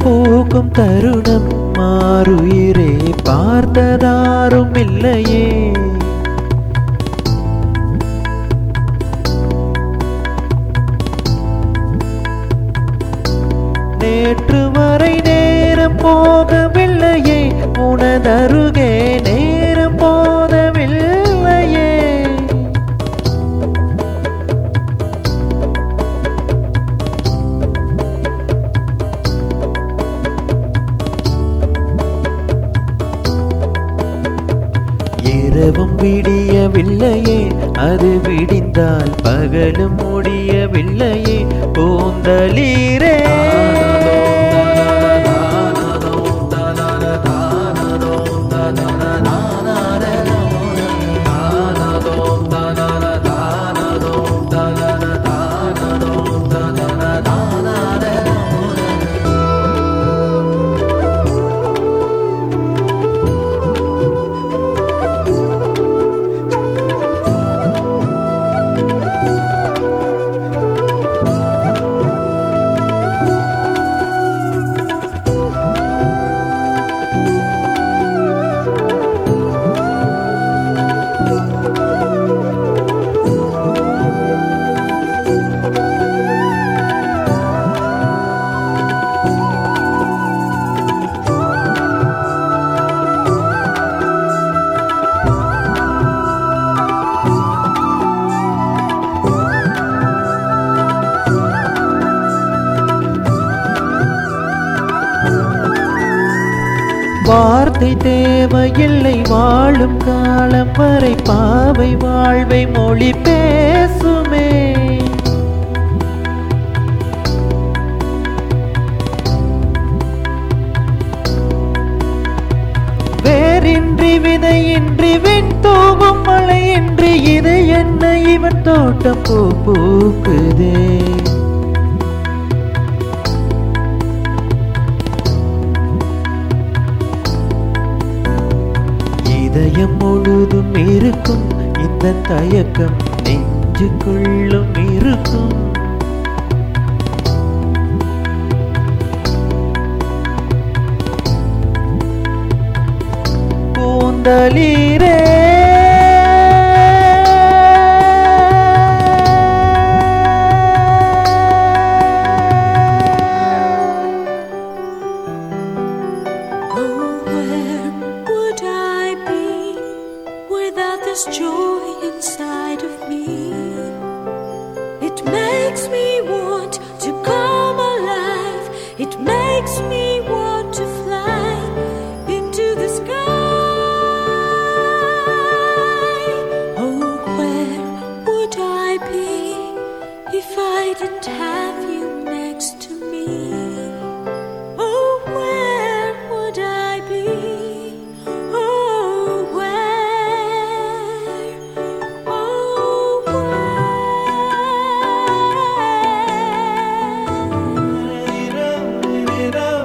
பூக்கும் தருணம் மாறுயிரே பார்த்ததாரும் இல்லையே நேற்று வரை நேரம் போகவில்லையே உனதருகே நேரம் போதவில்லையே இரவும் விடியவில்லையே அது விடிந்தால் பகலும் முடியவில்லையே பூந்தளீரே வார்த்தை தேவையில்லை வாழும் காலம் வரை பாவை வாழ்வை மொழி பேசுமே வேரின்றி விதையின்றி விண் தூவும் மழையின்றி இது என்ன இவன் தோட்டம் பூ பூக்குதே இதயம் முழுதும் இருக்கும் இந்த தயக்கம் நெஞ்சுக்குள்ளும் இருக்கும் கூந்தலீரே Oh, where would I be without this joy inside of me? It makes me want to come alive. It makes me want to fly into the sky. Oh, where would I be if I didn't have you next to me? Oh, where would I be? Oh, where? Oh, where?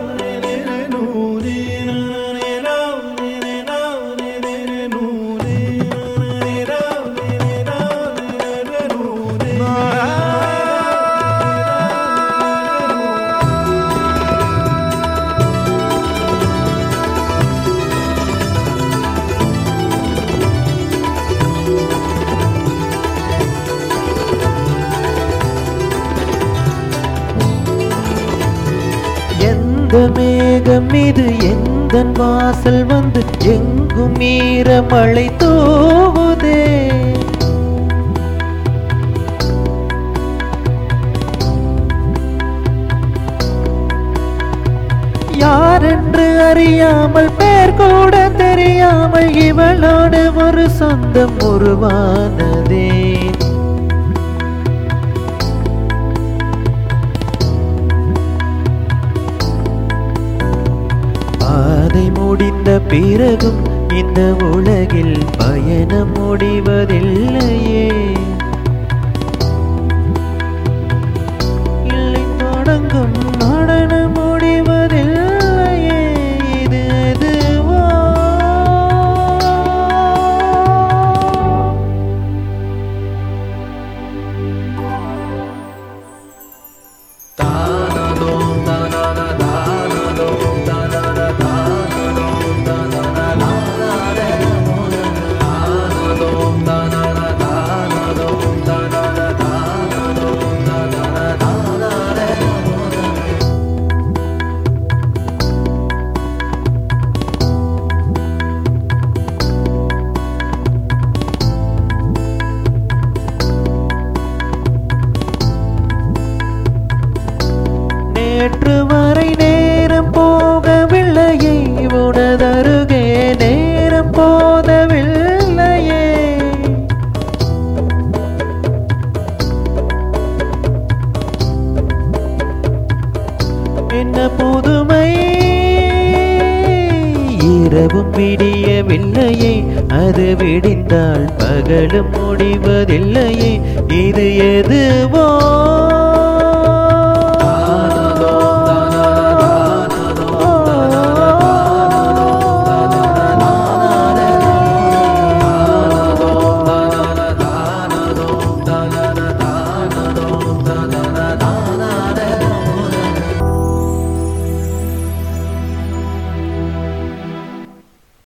எந்த மேகம் இது எந்த வாசல் வந்து எங்கும் ஈர மழை தூவுதே யாரென்று அறியாமல் பேர் கூட தெரியாமல் இவளோடு ஒரு சொந்தம் உருவானதே பாதை முடிந்த பிறகும் இந்த உலகில் பயணம் முடிவதில்லையே இல்லை தொடங்கும் நடனம் முடிவதில்லையே இது எதுவோ தானதோம் தானதா தானதோம் சற்று வரை நேரம் போகவில்லையே உனதருகே நேரம் போதவில்லையே என்ன புதுமை இரவும் விடியவில்லையே அது விடிந்தால் பகலும் முடிவதில்லையே இது எதுவோ